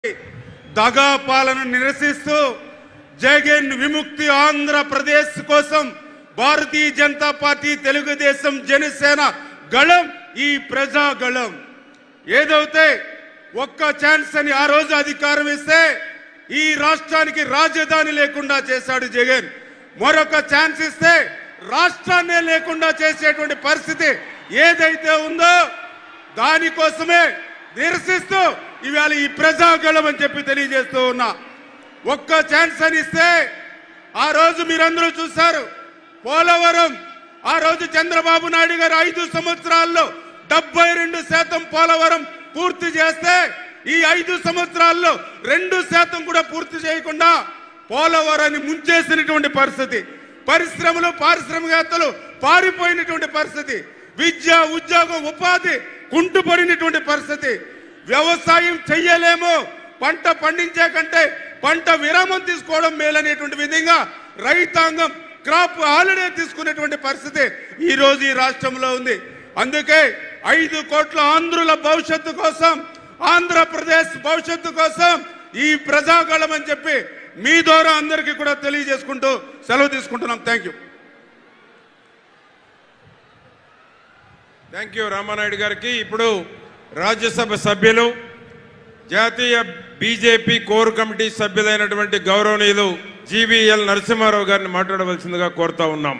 దగా పాలన నిరసిస్తూ జగన్ విముక్తి ఆంధ్రప్రదేశ్ కోసం భారతీయ జనతా పార్టీ తెలుగుదేశం జనసేన గళం ఈ ప్రజా గళం ఏదైతే ఒక్క ఛాన్స్ అని ఆ రోజు అధికారం ఇస్తే ఈ రాష్ట్రానికి రాజధాని లేకుండా చేశాడు జగన్ మరొక ఛాన్స్ ఇస్తే రాష్ట్రాన్నే లేకుండా చేసేటువంటి పరిస్థితి ఏదైతే ఉందో దానికోసమే నిరసిస్తూ ఇవాళ ఈ ప్రజాగళం అని చెప్పి తెలియజేస్తూ ఉన్నా ఒక్క ఛాన్స్ అని ఇస్తే ఆ రోజు మీరందరూ చూశారు పోలవరం ఆ రోజు చంద్రబాబు నాయుడు గారు ఐదు సంవత్సరాల్లో డెబ్బై రెండు శాతం పోలవరం పూర్తి చేస్తే ఈ ఐదు సంవత్సరాల్లో రెండు శాతం కూడా పూర్తి చేయకుండా పోలవరాన్ని ముంచేసినటువంటి పరిస్థితి పరిశ్రమలు పారిశ్రామికవేత్తలు పారిపోయినటువంటి పరిస్థితి విద్య ఉద్యోగం ఉపాధి కుంటుపడినటువంటి పరిస్థితి వ్యవసాయం చెయ్యలేము పంట పండించే కంటే పంట విరామం తీసుకోవడం మేలనేటువంటి విధంగా రైతాంగం క్రాప్ హాలిడే తీసుకునేటువంటి పరిస్థితి ఈ రోజు ఈ రాష్ట్రంలో ఉంది అందుకే ఐదు కోట్ల ఆంధ్రుల భవిష్యత్తు కోసం ఆంధ్రప్రదేశ్ భవిష్యత్తు కోసం ఈ ప్రజాగళం అని చెప్పి మీ ద్వారా అందరికీ కూడా తెలియజేసుకుంటూ సెలవు తీసుకుంటున్నాం thank you thank you Ramanaidu గారికి ఇప్పుడు రాజ్యసభ సభ్యులు జాతీయ బీజేపీ కోర్ కమిటీ సభ్యులైనటువంటి గౌరవనీయులు జీవీఎల్ నరసింహారావు గారిని మాట్లాడవలసిందిగా కోరుతా ఉన్నాం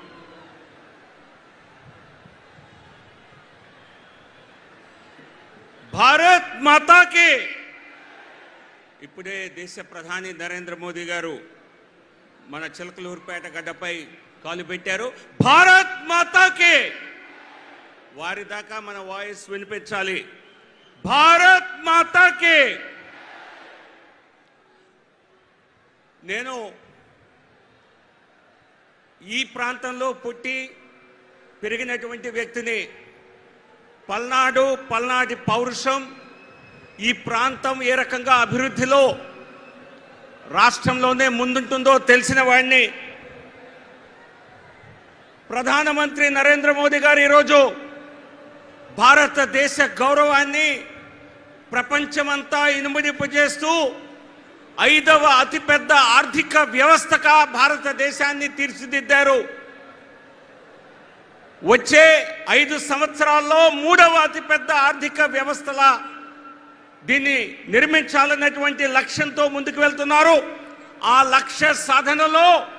భారత్ మాతాకి ఇప్పుడే దేశ ప్రధాని నరేంద్ర మోదీ గారు మన చిలకలూరుపేట గడ్డపై కాలు పెట్టారు భారత్ మాతాకి వారి దాకా మన వాయిస్ వినిపించాలి భారత్ మాతాకి నేను ఈ ప్రాంతంలో పుట్టి పెరిగినటువంటి వ్యక్తిని పల్నాడు పల్నాటి పౌరుషం ఈ ప్రాంతం ఏ రకంగా అభివృద్ధిలో రాష్ట్రంలోనే ముందుంటుందో తెలిసిన వాడిని ప్రధానమంత్రి నరేంద్ర మోదీ గారు ఈరోజు భారతదేశ గౌరవాన్ని ప్రపంచమంతా ఇనుమడింపజేస్తూ ఐదవ అతిపెద్ద ఆర్థిక వ్యవస్థగా భారతదేశాన్ని తీర్చిదిద్దారు వచ్చే ఐదు సంవత్సరాల్లో మూడవ అతిపెద్ద ఆర్థిక వ్యవస్థల దీన్ని నిర్మించాలన్నటువంటి లక్ష్యంతో ముందుకు వెళ్తున్నారు ఆ లక్ష్య సాధనలో